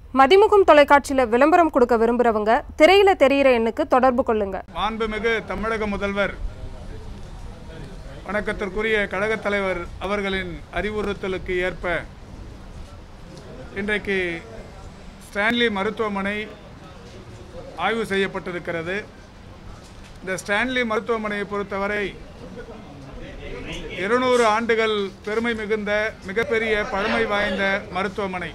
மதிமுகம் தொலைக்காட்சியில் விளம்பரம் கொடுக்க விரும்புகிறவங்க திரையில தெரியிற எண்ணுக்கு தொடர்பு கொள்ளுங்க மாண்புமிகு தமிழக முதல்வர் வணக்கத்திற்குரிய கழகத் தலைவர் அவர்களின் அறிவுறுத்தலுக்கு ஏற்ப இன்றைக்கு ஸ்டான்லி மருத்துவமனை ஆய்வு செய்யப்பட்டிருக்கிறது இந்த ஸ்டான்லி மருத்துவமனையை பொறுத்தவரை இருநூறு ஆண்டுகள் பெருமை மிகுந்த மிகப்பெரிய பழமை வாய்ந்த மருத்துவமனை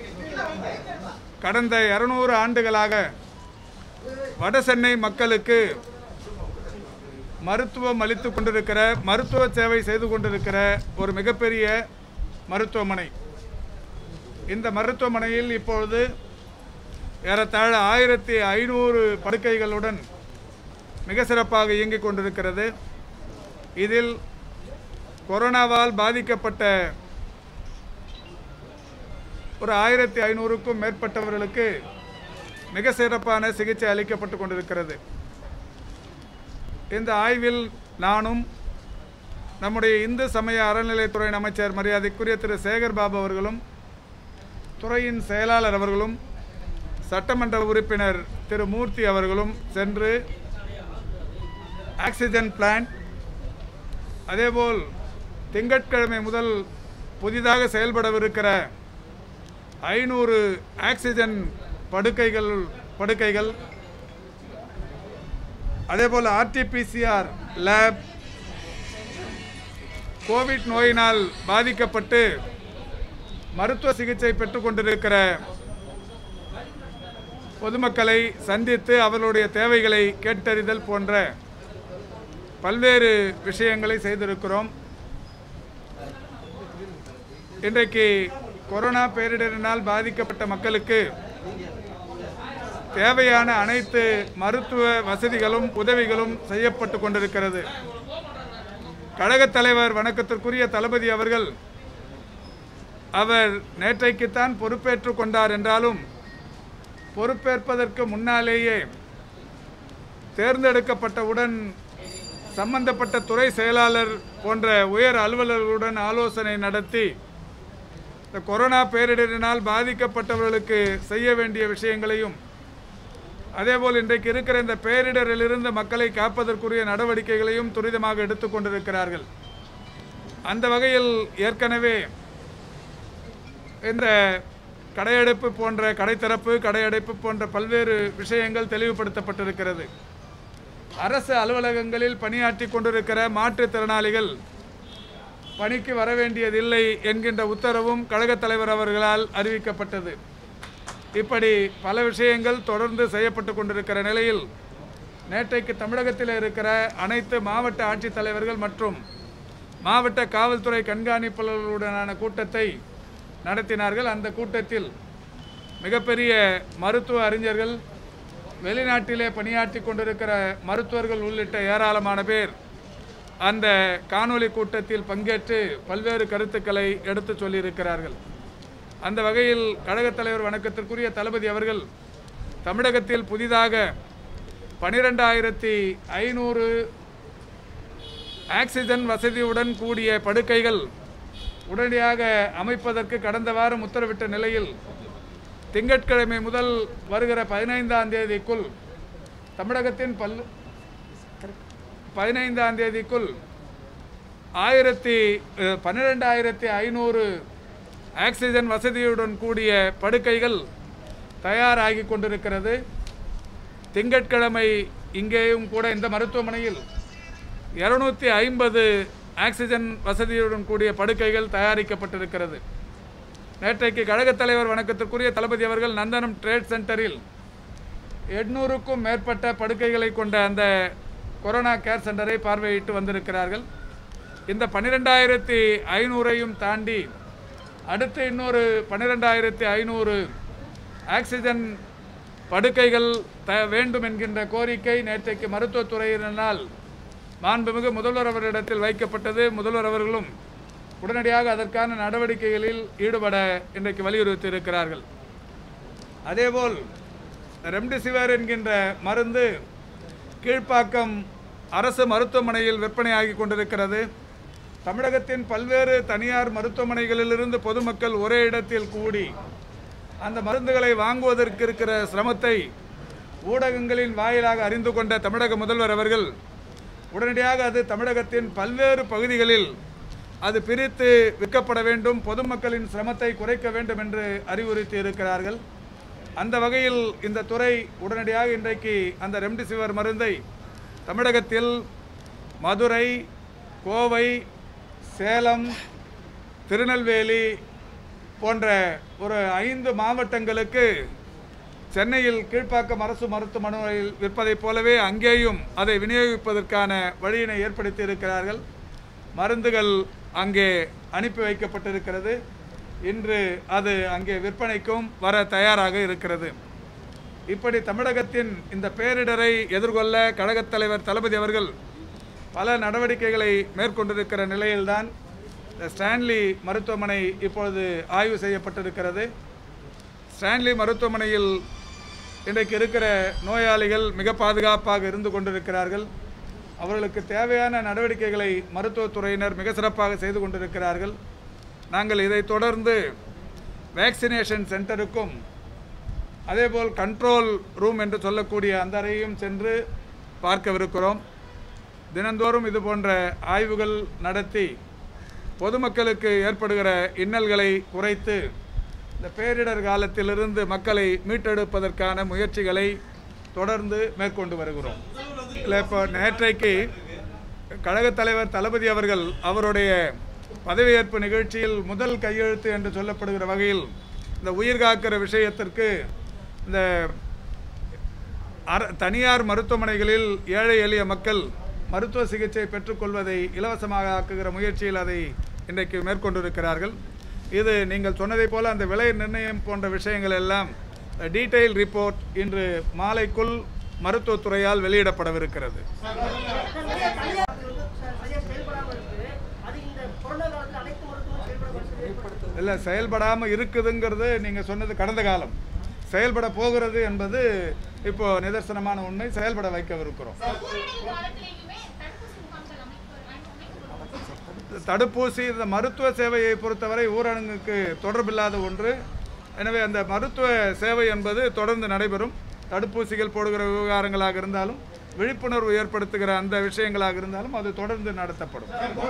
கடந்த இருநூறு ஆண்டுகளாக வட சென்னை மக்களுக்கு மருத்துவம் அளித்து கொண்டிருக்கிற மருத்துவ சேவை செய்து கொண்டிருக்கிற ஒரு மிகப்பெரிய மருத்துவமனை இந்த மருத்துவமனையில் இப்பொழுது ஏறத்தாழ ஆயிரத்தி ஐநூறு படுக்கைகளுடன் மிக சிறப்பாக இயங்கிக் கொண்டிருக்கிறது இதில் கொரோனாவால் பாதிக்கப்பட்ட ஒரு ஆயிரத்தி ஐநூறுக்கும் மேற்பட்டவர்களுக்கு மிக சிறப்பான சிகிச்சை அளிக்கப்பட்டு கொண்டிருக்கிறது இந்த ஆய்வில் நானும் நம்முடைய இந்து சமய அறநிலைத்துறை அமைச்சர் மரியாதைக்குரிய திரு சேகர் பாபு அவர்களும் துறையின் செயலாளர் அவர்களும் சட்டமன்ற உறுப்பினர் திரு மூர்த்தி அவர்களும் சென்று ஆக்சிஜன் பிளான்ட் அதேபோல் திங்கட்கிழமை முதல் புதிதாக செயல்படவிருக்கிற ஐநூறு ஆக்சிஜன் படுக்கைகள் படுக்கைகள் அதேபோல் ஆர்டிபிசிஆர் லேப் கோவிட் நோயினால் பாதிக்கப்பட்டு மருத்துவ சிகிச்சை பெற்றுக்கொண்டிருக்கிற பொதுமக்களை சந்தித்து அவர்களுடைய தேவைகளை கேட்டறிதல் போன்ற பல்வேறு விஷயங்களை செய்திருக்கிறோம் இன்றைக்கு கொரோனா பேரிடரினால் பாதிக்கப்பட்ட மக்களுக்கு தேவையான அனைத்து மருத்துவ வசதிகளும் உதவிகளும் செய்யப்பட்டு கொண்டிருக்கிறது கழகத் தலைவர் வணக்கத்திற்குரிய தளபதி அவர்கள் அவர் நேற்றைக்குத்தான் பொறுப்பேற்றுக் கொண்டார் என்றாலும் பொறுப்பேற்பதற்கு முன்னாலேயே தேர்ந்தெடுக்கப்பட்டவுடன் சம்பந்தப்பட்ட துறை செயலாளர் போன்ற உயர் அலுவலர்களுடன் ஆலோசனை நடத்தி இந்த கொரோனா பேரிடரினால் பாதிக்கப்பட்டவர்களுக்கு செய்ய வேண்டிய விஷயங்களையும் அதேபோல் இன்றைக்கு இருக்கிற இந்த பேரிடரிலிருந்து மக்களை காப்பதற்குரிய நடவடிக்கைகளையும் துரிதமாக எடுத்துக்கொண்டிருக்கிறார்கள் அந்த வகையில் ஏற்கனவே இந்த கடையடைப்பு போன்ற கடைத்திறப்பு கடையடைப்பு போன்ற பல்வேறு விஷயங்கள் தெளிவுபடுத்தப்பட்டிருக்கிறது அரசு அலுவலகங்களில் பணியாற்றி கொண்டிருக்கிற மாற்றுத்திறனாளிகள் பணிக்கு வர வேண்டியதில்லை என்கின்ற உத்தரவும் கழகத் தலைவர் அவர்களால் அறிவிக்கப்பட்டது இப்படி பல விஷயங்கள் தொடர்ந்து செய்யப்பட்டு கொண்டிருக்கிற நிலையில் நேற்றைக்கு தமிழகத்தில் இருக்கிற அனைத்து மாவட்ட ஆட்சித்தலைவர்கள் மற்றும் மாவட்ட காவல்துறை கண்காணிப்பாளர்களுடனான கூட்டத்தை நடத்தினார்கள் அந்த கூட்டத்தில் மிகப்பெரிய மருத்துவ அறிஞர்கள் வெளிநாட்டிலே பணியாற்றி கொண்டிருக்கிற மருத்துவர்கள் உள்ளிட்ட ஏராளமான பேர் அந்த காணொளி கூட்டத்தில் பங்கேற்று பல்வேறு கருத்துக்களை எடுத்து சொல்லியிருக்கிறார்கள் அந்த வகையில் கழகத் தலைவர் வணக்கத்திற்குரிய தளபதி அவர்கள் தமிழகத்தில் புதிதாக பனிரெண்டாயிரத்தி ஐநூறு ஆக்சிஜன் வசதியுடன் கூடிய படுக்கைகள் உடனடியாக அமைப்பதற்கு கடந்த வாரம் உத்தரவிட்ட நிலையில் திங்கட்கிழமை முதல் வருகிற பதினைந்தாம் தேதிக்குள் தமிழகத்தின் பல் பதினைந்தாம் தேதிக்குள் ஆயிரத்தி அஹ், பன்னிரெண்டாயிரத்தி ஐநூறு ஆக்சிஜன் வசதியுடன் கூடிய படுக்கைகள் தயாராகி கொண்டிருக்கிறது திங்கட்கிழமை இங்கேயும் கூட இந்த மருத்துவமனையில் இருநூத்தி ஐம்பது ஆக்சிஜன் வசதியுடன் கூடிய படுக்கைகள் தயாரிக்கப்பட்டிருக்கிறது நேற்றைக்கு கழகத் தலைவர் வணக்கத்திற்குரிய தளபதி அவர்கள் நந்தனம் ட்ரேட் சென்டரில் எட்நூறுக்கும் மேற்பட்ட படுக்கைகளை கொண்ட அந்த கொரோனா கேர் சென்டரை பார்வையிட்டு வந்திருக்கிறார்கள் இந்த பன்னிரெண்டாயிரத்தி ஐநூறையும் தாண்டி அடுத்து இன்னொரு பன்னிரெண்டாயிரத்தி ஐநூறு ஆக்சிஜன் படுக்கைகள் த வேண்டும் என்கின்ற கோரிக்கை நேற்றைக்கு மருத்துவத்துறையினரால் மாண்புமிகு முதல்வர் அவரிடத்தில் வைக்கப்பட்டது முதல்வர் அவர்களும் உடனடியாக அதற்கான நடவடிக்கைகளில் ஈடுபட இன்றைக்கு வலியுறுத்தி இருக்கிறார்கள் அதேபோல் ரெம்டெசிவிர் என்கின்ற மருந்து கீழ்ப்பாக்கம் அரசு மருத்துவமனையில் விற்பனையாகி கொண்டிருக்கிறது தமிழகத்தின் பல்வேறு தனியார் மருத்துவமனைகளிலிருந்து பொதுமக்கள் ஒரே இடத்தில் கூடி அந்த மருந்துகளை வாங்குவதற்கு இருக்கிற சிரமத்தை ஊடகங்களின் வாயிலாக அறிந்து கொண்ட தமிழக முதல்வர் அவர்கள் உடனடியாக அது தமிழகத்தின் பல்வேறு பகுதிகளில் அது பிரித்து விற்கப்பட வேண்டும் பொதுமக்களின் சிரமத்தை குறைக்க வேண்டும் என்று அறிவுறுத்தி இருக்கிறார்கள் அந்த வகையில் இந்த துறை உடனடியாக இன்றைக்கு அந்த ரெம்டிசிவர் மருந்தை தமிழகத்தில் மதுரை கோவை சேலம் திருநெல்வேலி போன்ற ஒரு ஐந்து மாவட்டங்களுக்கு சென்னையில் கீழ்ப்பாக்கம் அரசு மருத்துவமனையில் விற்பதைப் போலவே அங்கேயும் அதை விநியோகிப்பதற்கான வழியினை ஏற்படுத்தி இருக்கிறார்கள் மருந்துகள் அங்கே அனுப்பி வைக்கப்பட்டிருக்கிறது இன்று அது அங்கே விற்பனைக்கும் வர தயாராக இருக்கிறது இப்படி தமிழகத்தின் இந்த பேரிடரை எதிர்கொள்ள கழகத் தலைவர் தளபதி அவர்கள் பல நடவடிக்கைகளை மேற்கொண்டிருக்கிற நிலையில்தான் இந்த ஸ்டான்லி மருத்துவமனை இப்பொழுது ஆய்வு செய்யப்பட்டிருக்கிறது ஸ்டான்லி மருத்துவமனையில் இன்றைக்கு இருக்கிற நோயாளிகள் மிக பாதுகாப்பாக இருந்து கொண்டிருக்கிறார்கள் அவர்களுக்கு தேவையான நடவடிக்கைகளை மருத்துவத்துறையினர் மிக சிறப்பாக செய்து கொண்டிருக்கிறார்கள் நாங்கள் இதை தொடர்ந்து வேக்சினேஷன் சென்டருக்கும் அதேபோல் கண்ட்ரோல் ரூம் என்று சொல்லக்கூடிய அந்த அறையும் சென்று பார்க்கவிருக்கிறோம் தினந்தோறும் இது போன்ற ஆய்வுகள் நடத்தி பொதுமக்களுக்கு ஏற்படுகிற இன்னல்களை குறைத்து இந்த பேரிடர் காலத்திலிருந்து மக்களை மீட்டெடுப்பதற்கான முயற்சிகளை தொடர்ந்து மேற்கொண்டு வருகிறோம் இல்லை இப்போ நேற்றைக்கு கழகத் தலைவர் தளபதி அவர்கள் அவருடைய பதவியேற்பு நிகழ்ச்சியில் முதல் கையெழுத்து என்று சொல்லப்படுகிற வகையில் இந்த உயிர் காக்கிற விஷயத்திற்கு இந்த அர தனியார் மருத்துவமனைகளில் ஏழை எளிய மக்கள் மருத்துவ சிகிச்சை பெற்றுக்கொள்வதை இலவசமாக ஆக்குகிற முயற்சியில் அதை இன்றைக்கு மேற்கொண்டிருக்கிறார்கள் இது நீங்கள் சொன்னதைப் போல அந்த விலை நிர்ணயம் போன்ற விஷயங்கள் எல்லாம் டீட்டெயில் ரிப்போர்ட் இன்று மாலைக்குள் மருத்துவத்துறையால் வெளியிடப்படவிருக்கிறது நிறைய தனியார் வந்து ச- சரியா செயல்படாம இருக்கு அது இந்த கொரோனா காலத்துல அனைத்து மருத்துவம் செயல்பட வசதி ஏற்படுத்தும் இல்லை செயல்படாமல் இருக்குதுங்கிறது நீங்கள் சொன்னது கடந்த காலம் செயல்பட போகிறது என்பது இப்போ நிதர்சனமான உண்மை செயல்பட வைக்கவிருக்கிறோம் ஊரடங்கு காலத்திலேயுமே தடுப்பூசி முகாம்கள் அமைப்பு அமைக்கப்படும் தடுப்பூசி இந்த மருத்துவ சேவையை பொறுத்தவரை ஊரடங்குக்கு தொடர்பில்லாத ஒன்று எனவே அந்த மருத்துவ சேவை என்பது தொடர்ந்து நடைபெறும் தடுப்பூசிகள் போடுகிற விவகாரங்களாக இருந்தாலும் விழிப்புணர்வு ஏற்படுத்துகிற அந்த விஷயங்களாக இருந்தாலும் அது தொடர்ந்து நடத்தப்படும்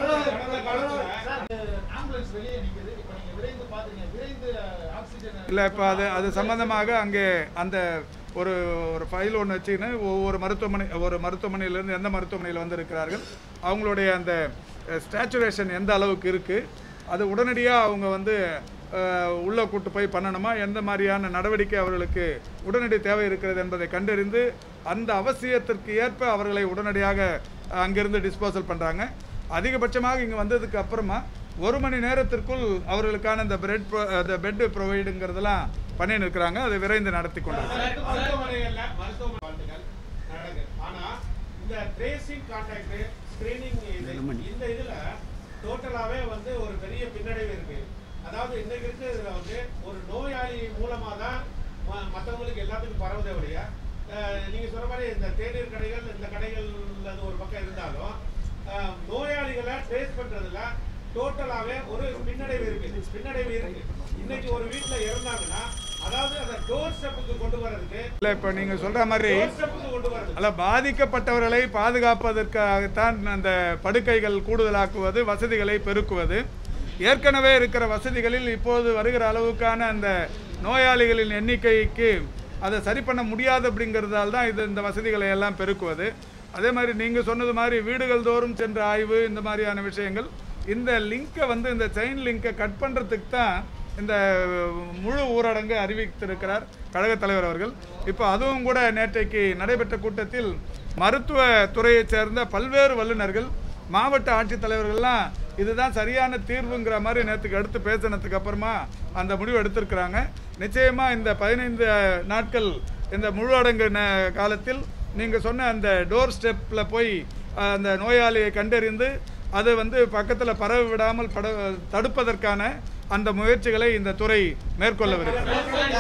ஆம்புலன்ஸ் வெளியே நிக்குது இப்போ நீங்க விரைந்து பாத்தீங்க விரைந்து ஆக்சிஜன் இல்லை இப்போ அது அது சம்பந்தமாக அங்கே அந்த ஒரு ஒரு ஃபைல் ஒன்று வச்சுக்கின்னு ஒவ்வொரு மருத்துவமனை ஒரு மருத்துவமனையிலேருந்து எந்த மருத்துவமனையில் வந்திருக்கிறார்கள் அவங்களுடைய அந்த ஸ்டாச்சுரேஷன் எந்த அளவுக்கு இருக்குது அது உடனடியாக அவங்க வந்து அஹ், உள்ளே கூட்டு போய் பண்ணணுமா எந்த மாதிரியான நடவடிக்கை அவர்களுக்கு உடனடி தேவை இருக்கிறது என்பதை கண்டறிந்து அந்த அவசியத்திற்கு ஏற்ப அவர்களை உடனடியாக அங்கிருந்து டிஸ்போசல் பண்ணுறாங்க அதிகபட்சமாக இங்கே வந்ததுக்கு அப்புறமா ஒரு மணி நேரத்திற்குள் அவர்களுக்கான இந்த பிரெட் இந்த பெட் ப்ரொவைடுங்கிறதெல்லாம் பண்ணின்னு இருக்கிறாங்க அதை விரைந்து நடத்தி கொண்டிருக்காங்க மருத்துவமனைகள்ல மருத்துவமனை வாழ்த்துக்கள் நடக்குது ஆனா இந்த ட்ரேசிங் கான்டாக்ட் ஸ்கிரீனிங் இந்த இதுல டோட்டலாவே வந்து ஒரு பெரிய பின்னடைவு இருக்கு அதாவது இன்னைக்கு இருக்கிறதுல வந்து ஒரு நோயாளி மூலமா தான் ம- மத்தவங்களுக்கு எல்லாத்துக்கும் பரவுதே ஒழிய அஹ், நீங்க சொன்ன மாதிரி இந்த தேநீர் கடைகள் இந்த கடைகள் அது ஒரு பக்கம் இருந்தாலும் அஹ், நோயாளிகளை ட்ரேஸ் பண்றதுல டோட்டலாவே ஒரு பின்னடைவு இருக்கு பின்னடைவு இருக்கு இன்னைக்கு ஒரு வீட்டுல இறந்தாங்கன்னா அதாவது அந்த டோர் ஸ்டெப்புக்கு கொண்டு வர்றதுக்கு இல்லை இப்போ நீங்கள் சொல்கிற மாதிரி டோர் ஸ்டெப்புக்கு கொண்டு வர்றது அல்ல பாதிக்கப்பட்டவர்களை பாதுகாப்பதற்காகத்தான் அந்த படுக்கைகள் கூடுதலாக்குவது வசதிகளை பெருக்குவது ஏற்கனவே இருக்கிற வசதிகளில் இப்போது வருகிற அளவுக்கான அந்த நோயாளிகளின் எண்ணிக்கைக்கு அதை சரி பண்ண முடியாது அப்படிங்கிறதால தான் இது இந்த வசதிகளை எல்லாம் பெருக்குவது அதே மாதிரி நீங்கள் சொன்னது மாதிரி வீடுகள் தோறும் சென்ற ஆய்வு இந்த மாதிரியான விஷயங்கள் இந்த லிங்கை வந்து இந்த செயின் லிங்கை கட் பண்ணுறதுக்கு தான் இந்த முழு ஊரடங்கு அறிவித்திருக்கிறார் கழகத் தலைவர் அவர்கள் இப்போ அதுவும் கூட நேற்றைக்கு நடைபெற்ற கூட்டத்தில் மருத்துவ துறையைச் சேர்ந்த பல்வேறு வல்லுநர்கள் மாவட்ட ஆட்சித்தலைவர்கள்லாம் இதுதான் சரியான தீர்வுங்கிற மாதிரி நேற்றுக்கு எடுத்து பேசினதுக்கு அப்புறமா அந்த முடிவு எடுத்திருக்கிறாங்க நிச்சயமா இந்த பதினைந்து நாட்கள் இந்த முழுவடங்கு ந- காலத்தில் நீங்கள் சொன்ன அந்த டோர் ஸ்டெப்பில் போய் அஹ், அந்த நோயாளியை கண்டறிந்து அது வந்து பக்கத்தில் பரவ விடாமல் பட தடுப்பதற்கான அந்த முயற்சிகளை இந்த துறை மேற்கொள்ளவிருக்கிறது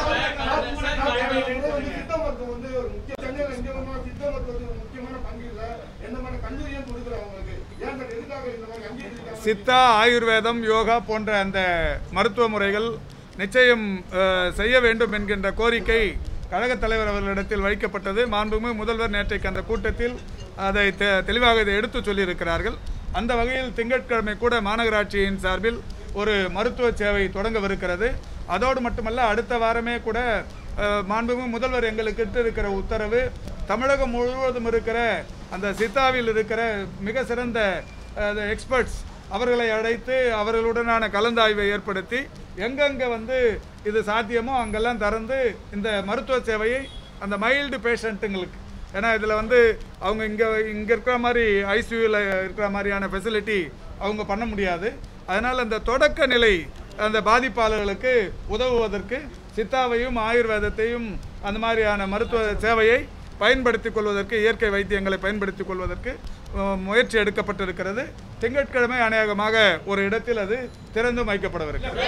சித்த மருத்துவம் வந்து ஒரு முக்கிய சென்னையில் இங்க வந்து சித்த மருத்துவத்துக்கு ஒரு முக்கியமான பங்கு இல்ல எந்த மாதிரி கல்லூரியும் கொடுக்குற அவங்களுக்கு ஏன் சார் எதுக்காக இந்த மாதிரி அங்கீகரிக்காம சித்தா ஆயுர்வேதம் யோகா போன்ற அந்த மருத்துவ முறைகள் நிச்சயம் அஹ், செய்ய வேண்டும் என்கின்ற கோரிக்கை கழகத் தலைவர் அவர்களிடத்தில் வைக்கப்பட்டது மாண்புமிகு முதல்வர் நேற்றைக்கு அந்த கூட்டத்தில் அதை தெ- தெளிவாக இதை எடுத்து சொல்லியிருக்கிறார்கள் அந்த வகையில் திங்கட்கிழமை கூட மாநகராட்சியின் சார்பில் ஒரு மருத்துவ சேவை தொடங்கவிருக்கிறது அதோடு மட்டுமல்ல அடுத்த வாரமே கூட அஹ், மாண்புமிகு முதல்வர் எங்களுக்கு இட்டு இருக்கிற உத்தரவு தமிழகம் முழுவதும் இருக்கிற அந்த சித்தாவில் இருக்கிற மிக சிறந்த எக்ஸ்பர்ட்ஸ் அவர்களை அழைத்து அவர்களுடனான கலந்தாய்வை ஏற்படுத்தி எங்கெங்கே வந்து இது சாத்தியமோ அங்கெல்லாம் திறந்து இந்த மருத்துவ சேவையை அந்த மைல்டு பேஷண்ட்டுங்களுக்கு ஏன்னா இதில் வந்து அவங்க இங்கே இங்கே இருக்கிற மாதிரி ஐசியூவில் இருக்கிற மாதிரியான ஃபெசிலிட்டி அவங்க பண்ண முடியாது அதனால் அந்த தொடக்க நிலை அந்த பாதிப்பாளர்களுக்கு உதவுவதற்கு சித்தாவையும் ஆயுர்வேதத்தையும் அந்த மாதிரியான மருத்துவ சேவையை பயன்படுத்திக் கொள்வதற்கு இயற்கை வைத்தியங்களை பயன்படுத்திக் கொள்வதற்கு அஹ், முயற்சி எடுக்கப்பட்டிருக்கிறது திங்கட்கிழமை அநேகமாக ஒரு இடத்தில் அது திறந்தும் வைக்கப்படவிருக்கிறது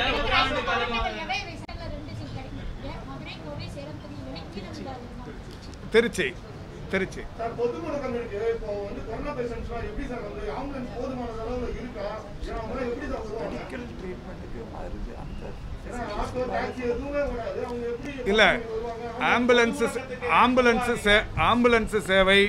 எவை ரிசல்ட்ல ரெண்டு சீட் கிடைக்கும் மதுரை கோவை சேலம் திருநெல்வேலி கீழே திருச்சி திருச்சி சார் பொது முடக்கம் இருக்கு இப்போ வந்து கொரோனா பேஷண்ட்ஸ்லாம் எப்படி சார் வந்து ஆம்புலன்ஸ் போதுமான அளவுல இருக்கா ஏன்னா அவங்க எப்படி சார் வருவாங்க ஏன்னா ஆட்டோ டாக்ஸி எதுவுமே வராது அவங்க எப்படி இல்ல வருவாங்க ஆம்புலன்ஸ் ஆம்புலன்ஸ் சே ஆம்புலன்ஸ் சேவை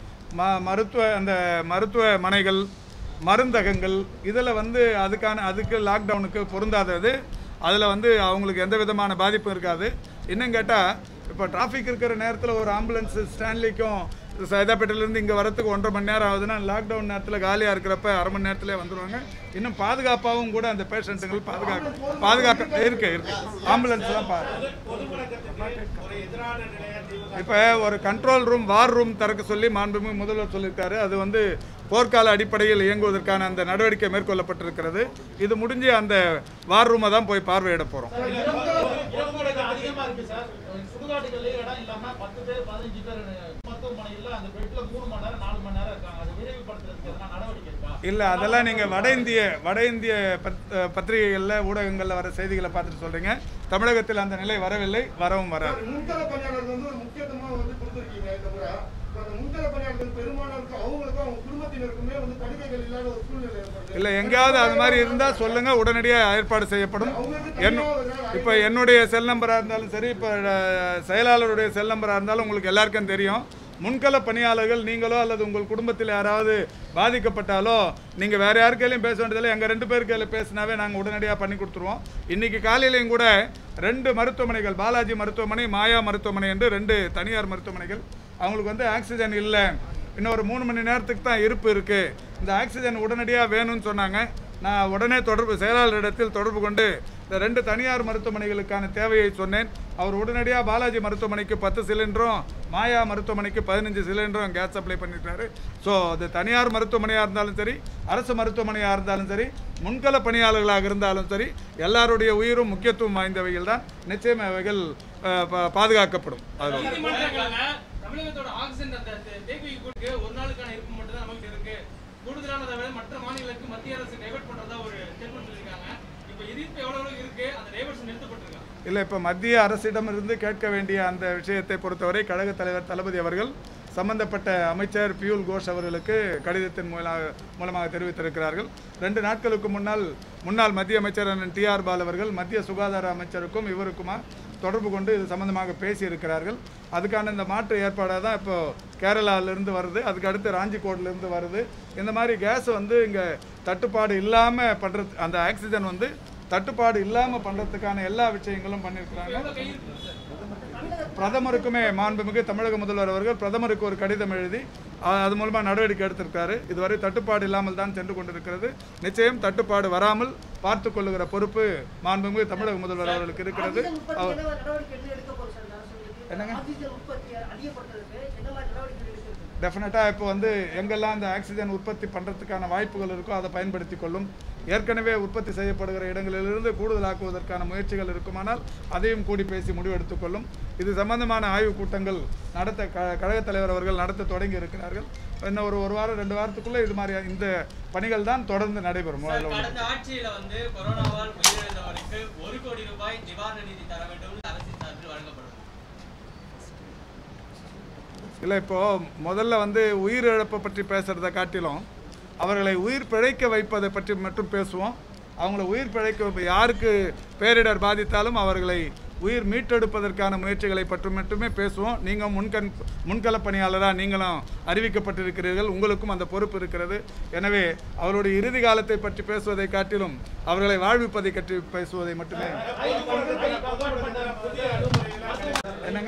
ம மருத்துவ அந்த மருத்துவமனைகள் மருந்தகங்கள் இதில் வந்து அதுக்கான அதுக்கு லாக்டவுனுக்கு பொருந்தாதது அதில் வந்து அவங்களுக்கு எந்த விதமான பாதிப்பும் இருக்காது இன்னும் கேட்டால் இப்போ டிராஃபிக் இருக்கிற நேரத்தில் ஒரு ஆம்புலன்ஸ் ஸ்டான்லிக்கும் சைதாப்பேட்டையிலேருந்து இங்கே வரத்துக்கு ஒன்றரை மணி நேரம் ஆகுதுன்னா லாக்டவுன் நேரத்தில் காலியாக இருக்கிறப்ப அரை மணி நேரத்திலே வந்துடுவாங்க இன்னும் பாதுகாப்பாகவும் கூட அந்த பேஷண்ட்டுகள் பாதுகாக்க பாதுகாக்க இருக்கு இருக்கு ஆம்புலன்ஸ்லாம் பா பொது முடக்கத்துக்கு ஒரு எதிரான நிலையா திமுக இப்போ ஒரு கண்ட்ரோல் ரூம் வார் ரூம் திறக்க சொல்லி மாண்புமிகு முதல்வர் சொல்லியிருக்காரு அது வந்து போர்க்கால அடிப்படையில் இயங்குவதற்கான அந்த நடவடிக்கை மேற்கொள்ளப்பட்டிருக்கிறது இது முடிஞ்சு அந்த வார் ரூமை தான் போய் பார்வையிட போகிறோம் இறப்புமுறைகள் அதிகமா இருக்கு சார் சுடுகாட்டுகள்ல இடம் இல்லாம பத்து பேர் பதினஞ்சு பேர் மருத்துவமனையில அந்த பெட்ல மூணு மணி நேரம் நாலு மணி நேரம் இருக்காங்க அது விரைவுபடுத்துறதுக்கு எதனா நடவடிக்கை இருக்கா இல்லை அதெல்லாம் நீங்கள் வட இந்திய வட இந்திய பத் பத்திரிகைகளில் ஊடகங்களில் வர செய்திகளை பார்த்துட்டு சொல்கிறீங்க தமிழகத்தில் அந்த நிலை வரவில்லை வரவும் வராது முன்கள பணியாளர்கள் வந்து ஒரு முக்கியத்துவமா வந்து கொடுத்துருக்கீங்க இந்த முறை இப்ப அந்த முன்கள பணியாளர்கள் பெரும்பாலானருக்கு அவங்களுக்கும் அவங்க குடும்பத்தினருக்குமே வந்து படுக்கைகள் இல்லாத ஒரு சூழ்நிலை ஏற்படுது இல்லை எங்கேயாவது அது மாதிரி இருந்தால் சொல்லுங்கள் உடனடியாக ஏற்பாடு செய்யப்படும் என் இப்போ என்னுடைய செல் நம்பராக இருந்தாலும் சரி இப்போ அஹ், செயலாளருடைய செல் நம்பராக இருந்தாலும் உங்களுக்கு எல்லாருக்கும் தெரியும் முன்கள பணியாளர்கள் நீங்களோ அல்லது உங்கள் குடும்பத்தில் யாராவது பாதிக்கப்பட்டாலோ நீங்கள் வேறு யார் கையிலையும் பேச வேண்டியதில்லை எங்கள் ரெண்டு பேர் கையில் பேசினாவே நாங்கள் உடனடியாக பண்ணி கொடுத்துருவோம் இன்றைக்கி காலையிலையும் கூட ரெண்டு மருத்துவமனைகள் பாலாஜி மருத்துவமனை மாயா மருத்துவமனை என்று ரெண்டு தனியார் மருத்துவமனைகள் அவங்களுக்கு வந்து ஆக்சிஜன் இல்லை இன்னும் ஒரு மூணு மணி நேரத்துக்கு தான் இருப்பு இருக்குது இந்த ஆக்சிஜன் உடனடியாக வேணும்னு சொன்னாங்க நான் உடனே தொடர்பு செயலாளரிடத்தில் தொடர்பு கொண்டு இந்த ரெண்டு தனியார் மருத்துவமனைகளுக்கான தேவையை சொன்னேன் அவர் உடனடியாக பாலாஜி மருத்துவமனைக்கு பத்து சிலிண்டரும் மாயா மருத்துவமனைக்கு பதினஞ்சு சிலிண்டரும் கேஸ் சப்ளை பண்ணிட்டாரு ஸோ அது தனியார் மருத்துவமனையாக இருந்தாலும் சரி அரசு மருத்துவமனையாக இருந்தாலும் சரி முன்கள பணியாளர்களாக இருந்தாலும் சரி எல்லாருடைய உயிரும் முக்கியத்துவம் வாய்ந்தவைகள் தான் நிச்சயம் அவைகள் அஹ், பா- பாதுகாக்கப்படும் அதில் ஒன்று. நீதிமன்றங்களாங்க தமிழகத்தோட ஆக்சிஜன் அந்த தேக்குவி கூட்டுக்கு ஒரு நாளுக்கான இருப்பு மட்டும் தான் நமக்கு இருக்கு கூடுதலானதை விட மற்ற மாநிலங்களுக்கு மத்திய அரசு டைவர்ட் பண்றதா ஒரு ஸ்டேட்மெண்ட் சொல்லியிருக்காங்க இப்போ இருப்பு எவ்வளவு இருக்கு அந்த டைவர்ஷன் நிறுத்தப்பட்டிருக்காங்க இல்லை இப்போ மத்திய அரசிடமிருந்து கேட்க வேண்டிய அந்த விஷயத்தை பொறுத்தவரை கழகத் தலைவர் தளபதி அவர்கள் சம்பந்தப்பட்ட அமைச்சர் பியூல் கோஷ் அவர்களுக்கு கடிதத்தின் மூலமாக மூலமாக தெரிவித்திருக்கிறார்கள் ரெண்டு நாட்களுக்கு முன்னால் முன்னாள் மத்திய அமைச்சர் அண்ணன் டி ஆர் பால் அவர்கள் மத்திய சுகாதார அமைச்சருக்கும் இவருக்குமா தொடர்பு கொண்டு இது சம்பந்தமாக பேசியிருக்கிறார்கள் அதுக்கான இந்த மாற்று ஏற்பாடாக தான் இப்போ கேரளாவிலிருந்து வருது அதுக்கு அடுத்து ராஞ்சிக்கோட்லேருந்து வருது இந்த மாதிரி கேஸ் வந்து இங்கே தட்டுப்பாடு இல்லாமல் பண்ணுறது அந்த ஆக்சிஜன் வந்து தட்டுப்பாடு இல்லாமல் பண்ணுறதுக்கான எல்லா விஷயங்களும் பண்ணியிருக்கிறாங்க பிரதமருக்குமே மாண்புமிகு தமிழக முதல்வர் அவர்கள் பிரதமருக்கு ஒரு கடிதம் எழுதி அ- அது மூலமாக நடவடிக்கை எடுத்திருக்காரு இதுவரை தட்டுப்பாடு இல்லாமல் தான் சென்று கொண்டிருக்கிறது நிச்சயம் தட்டுப்பாடு வராமல் பார்த்து கொள்ளுகிற பொறுப்பு மாண்புமிகு தமிழக முதல்வர் அவர்களுக்கு இருக்கிறது ஆக்சிஜன் உற்பத்தி அவர் என்ன நடவடிக்கை என்ன எடுக்க போகுது சார் இந்த அரசு என்னங்க? ஆக்சிஜன் உற்பத்தியை அதிகப்படுத்துறதுக்கு என்ன மாதிரி நடவடிக்கை எடுக்கிறது டெஃபினட்டாக இப்போ வந்து எங்கெல்லாம் அந்த ஆக்சிஜன் உற்பத்தி பண்ணுறதுக்கான வாய்ப்புகள் இருக்கோ அதை பயன்படுத்தி கொள்ளும் ஏற்கனவே உற்பத்தி செய்யப்படுகிற இடங்களிலிருந்து கூடுதலாக்குவதற்கான முயற்சிகள் இருக்குமானால் அதையும் கூடி பேசி முடிவெடுத்துக் கொள்ளும் இது சம்பந்தமான ஆய்வுக் கூட்டங்கள் நடத்த க கழகத் தலைவர் அவர்கள் நடத்த தொடங்கி இருக்கிறார்கள் இன்னும் ஒரு ஒரு வாரம் ரெண்டு வாரத்துக்குள்ளே இது மாதிரி இந்த பணிகள் தான் தொடர்ந்து நடைபெறும் சார், அதில் ஒண்ணும் கடந்த ஆட்சியில வந்து கொரோனாவால் உயிரிழந்தவருக்கு ஒரு கோடி ரூபாய் நிவாரண நிதி தர வேண்டும் அரசின் சார்பில் வழங்கப்படும் இல்லை இப்போ முதல்ல வந்து உயிரிழப்பை பற்றி பேசுறதை காட்டிலும் அவர்களை உயிர் பிழைக்க வைப்பதை பற்றி மட்டும் பேசுவோம் அவங்கள உயிர் பிழைக்க யாருக்கு பேரிடர் பாதித்தாலும் அவர்களை உயிர் மீட்டெடுப்பதற்கான முயற்சிகளை பற்றி மட்டுமே பேசுவோம் நீங்கள் முன்கண் முன்கள பணியாளராக நீங்களும் அறிவிக்கப்பட்டிருக்கிறீர்கள் உங்களுக்கும் அந்த பொறுப்பு இருக்கிறது எனவே அவருடைய இறுதி காலத்தை பற்றி பேசுவதை காட்டிலும் அவர்களை வாழ்விப்பதை பற்றி பேசுவதை மட்டுமே என்னங்க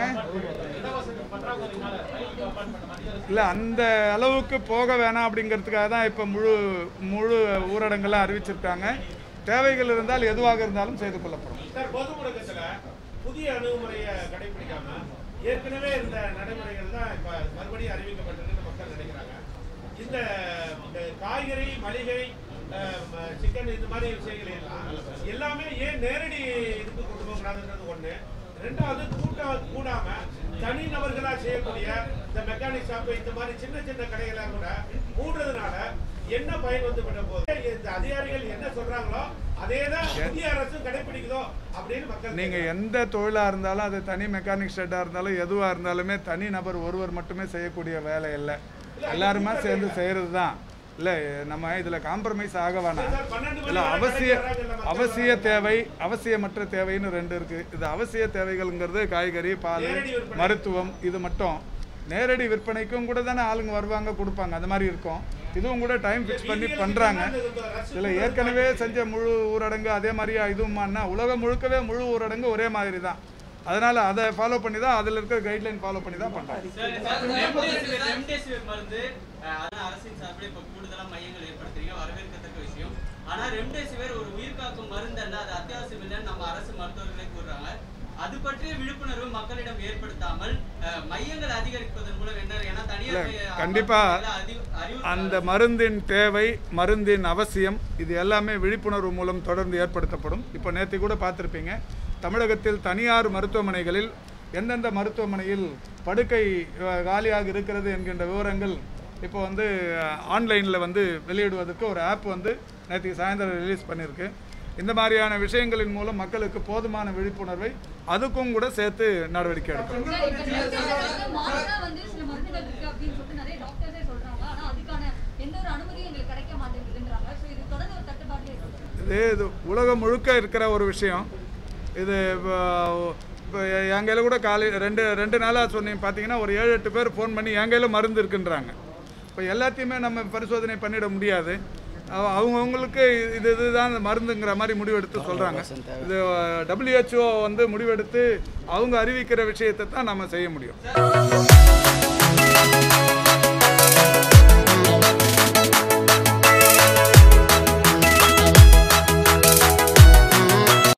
இல்லை அந்த அளவுக்கு போக வேணாம் அப்படிங்கிறதுக்காக தான் இப்போ முழு முழு ஊரடங்கெல்லாம் அறிவிச்சிருக்காங்க தேவைகள் இருந்தால் எதுவாக இருந்தாலும் செய்து கொள்ளப்படும் சார் பொது முடக்கத்துல புதிய அணுகுமுறையை கடைபிடிக்காம ஏற்கனவே இந்த நடைமுறைகள் தான் இப்ப மறுபடியும் அறிவிக்கப்பட்டிருக்குன்னு மக்கள் நினைக்கிறாங்க இந்த இந்த காய்கறி மளிகை சிக்கன் இந்த மாதிரி விஷயங்கள் எல்லாம் எல்லாமே ஏன் நேரடி இதுக்கு கொண்டு போகக்கூடாதுன்றது ஒண்ணு ரெண்டாவது கூட்டம் கூடாம தனி நபர்களா செய்யக்கூடிய இந்த மெக்கானிக் ஷாப் இந்த மாதிரி சின்ன சின்ன கடைகளாக கூட மூடுறதுனால என்ன பயன் வந்து பண்ண போகுது இந்த அதிகாரிகள் என்ன சொல்றாங்களோ அதே தான் புதிய அரசும் கடைபிடிக்குதோ அப்படின்னு மக்கள் நீங்கள் எந்த தொழிலாக இருந்தாலும் அது தனி மெக்கானிக் ஷெட்டாக இருந்தாலும் எதுவாக இருந்தாலுமே தனி நபர் ஒருவர் மட்டுமே செய்யக்கூடிய வேலை இல்லை எல்லாருமே சேர்ந்து செய்கிறது தான் இல்லை நம்ம இதில் காம்ப்ரமைஸ் ஆக வேணாம் இல்லை அவசிய அவசிய தேவை அவசியமற்ற தேவைன்னு ரெண்டு இருக்குது இது அவசிய தேவைகள்ங்கிறது காய்கறி பால் மருத்துவம் இது மட்டும் நேரடி விற்பனைக்கும் கூட தானே ஆளுங்க வருவாங்க கொடுப்பாங்க அந்த மாதிரி இருக்கும் இதுவும் கூட டைம் ஃபிக்ஸ் பண்ணி பண்ணுறாங்க இதில் ஏற்கனவே செஞ்ச முழு ஊரடங்கு அதே மாதிரியா இதுவுமான்னா உலகம் முழுக்கவே முழு ஊரடங்கு ஒரே மாதிரி தான் அதனால் அதை ஃபாலோ பண்ணி தான் அதில் இருக்கிற கைட்லைன் ஃபாலோ பண்ணி தான் பண்ணுறாங்க சரி, சார், ரெம்டெசிவிர் ரெம்டெசிவிர் மருந்து அஹ், அதான் அரசின் சார்பில் இப்ப கூடுதலா மையங்கள் ஏற்படுத்துறீங்க வரவேற்கத்தக்க விஷயம் ஆனா ரெம்டெசிவிர் ஒரு உயிர் காக்கும் மருந்து அல்ல அது அத்தியாவசியம் இல்லைன்னு நம்ம அரசு மருத்துவர்களே கூறுறாங்க அது பற்றிய விழிப்புணர்வு மக்களிடம் ஏற்படுத்தாமல் அஹ், மையங்கள் அதிகரிப்பதன் மூலம் என்ன ஏன்னா தனியார் இல்லை மைய- கண்டிப்பாக அறிவு அறிவு அந்த மருந்தின் தேவை மருந்தின் அவசியம் இது எல்லாமே விழிப்புணர்வு மூலம் தொடர்ந்து ஏற்படுத்தப்படும் இப்போ நேற்று கூட பார்த்துருப்பீங்க தமிழகத்தில் தனியார் மருத்துவமனைகளில் எந்தெந்த மருத்துவமனையில் படுக்கை அஹ், காலியாக இருக்கிறது என்கின்ற விவரங்கள் இப்போ வந்து ஆன்லைனில் வந்து வெளியிடுவதற்கு ஒரு ஆப் வந்து நேற்று சாயந்தரம் ரிலீஸ் பண்ணியிருக்கு இந்த மாதிரியான விஷயங்களின் மூலம் மக்களுக்கு போதுமான விழிப்புணர்வை அதுக்கும் கூட சேர்த்து நடவடிக்கை எடுக்கணும் சார், இப்ப நிறுத்தப்படுறது மாறா வந்து சில மருந்துகள் இருக்கு அப்படின்னு சொல்லிட்டு நிறைய டாக்டர்ஸே சொல்றாங்க ஆனா அதுக்கான எந்த ஒரு அனுமதியும் எங்களுக்கு கிடைக்க மாட்டேங்குதுன்றாங்க ஸோ இது தொடர்ந்து ஒரு தட்டுப்பாடு இருக்கு இது இது உலகம் முழுக்க இருக்கிற ஒரு விஷயம் இது இப்போ என் கையில் கூட காலை ரெண்டு ரெண்டு நாளாக சொன்னீங்க பார்த்தீங்கன்னா ஒரு ஏழு எட்டு பேர் ஃபோன் பண்ணி என் கையில் மருந்து இருக்குன்றாங்க இப்போ எல்லாத்தையுமே நம்ம பரிசோதனை பண்ணிட முடியாது அவ- அவங்கவங்களுக்கு இது இதுதான் இந்த மருந்துங்கிற மாதிரி முடிவெடுத்து சொல்கிறாங்க இது டபிள்யூஹெச்ஓ வந்து முடிவெடுத்து அவங்க அறிவிக்கிற விஷயத்தை தான் நம்ம செய்ய முடியும்